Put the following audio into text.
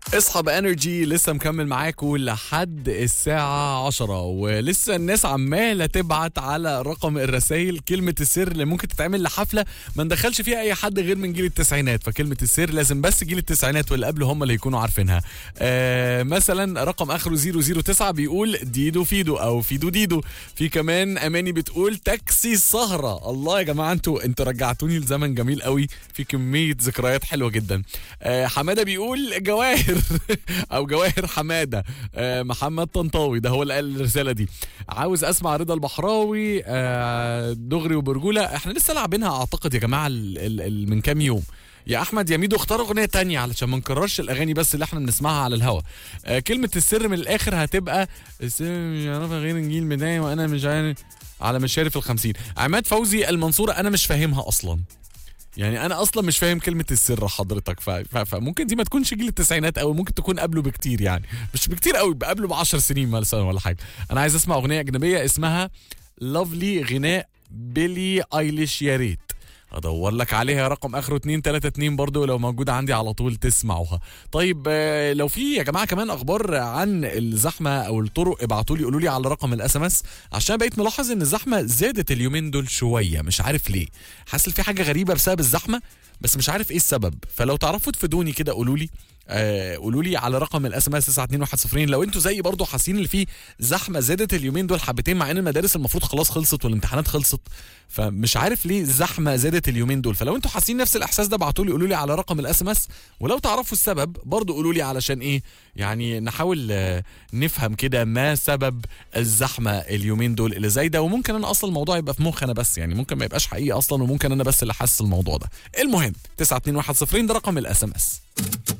اصحى بانرجي لسه مكمل معاكم لحد الساعة 10 ولسه الناس عمالة تبعت على رقم الرسائل كلمة السر اللي ممكن تتعمل لحفلة ما ندخلش فيها أي حد غير من جيل التسعينات فكلمة السر لازم بس جيل التسعينات واللي قبله هم اللي يكونوا عارفينها آه مثلا رقم آخره 009 بيقول ديدو فيدو أو فيدو ديدو في كمان أماني بتقول تاكسي السهرة الله يا جماعة انتوا انتوا رجعتوني لزمن جميل قوي في كمية ذكريات حلوة جدا آه حمادة بيقول جواهر او جواهر حماده آه محمد طنطاوي ده هو اللي قال الرساله دي عاوز اسمع رضا البحراوي آه دغري وبرجوله احنا لسه لاعبينها اعتقد يا جماعه ال ال ال من كام يوم يا احمد يا ميدو اختار اغنيه تانية علشان ما نكررش الاغاني بس اللي احنا بنسمعها على الهوا آه كلمه السر من الاخر هتبقى السر مش يعرفها غير نجيل بدايه وانا مش عارف على مشارف الخمسين عماد فوزي المنصوره انا مش فاهمها اصلا يعني انا اصلا مش فاهم كلمه السر حضرتك ف... ف... فممكن دي ما تكونش جيل التسعينات او ممكن تكون قبله بكتير يعني مش بكتير قوي قبله ب 10 سنين مثلا ولا حاجه انا عايز اسمع اغنيه اجنبيه اسمها لافلي غناء بيلي ايليش يا ريت ادور لك عليها رقم اخره 232 برضو لو موجوده عندي على طول تسمعوها طيب آه، لو في يا جماعه كمان اخبار عن الزحمه او الطرق ابعتوا لي قولوا لي على رقم الاس ام اس عشان بقيت ملاحظ ان الزحمه زادت اليومين دول شويه مش عارف ليه حاسس في حاجه غريبه بسبب الزحمه بس مش عارف ايه السبب فلو تعرفوا تفيدوني كده قولوا لي آه، قولوا لي على رقم الاس ام اس 92110 لو انتوا زيي برضو حاسين ان في زحمه زادت اليومين دول حبتين مع ان المدارس المفروض خلاص خلصت والامتحانات خلصت فمش عارف ليه الزحمه زادت اليومين دول فلو انتوا حاسين نفس الاحساس ده ابعتوا لي قولوا لي على رقم الاس ام اس ولو تعرفوا السبب برضو قولوا لي علشان ايه يعني نحاول آه، نفهم كده ما سبب الزحمه اليومين دول اللي زي ده وممكن انا اصلا الموضوع يبقى في مخي انا بس يعني ممكن ما يبقاش حقيقي اصلا وممكن انا بس اللي حاسس الموضوع ده المهم 92110 ده رقم الاس ام اس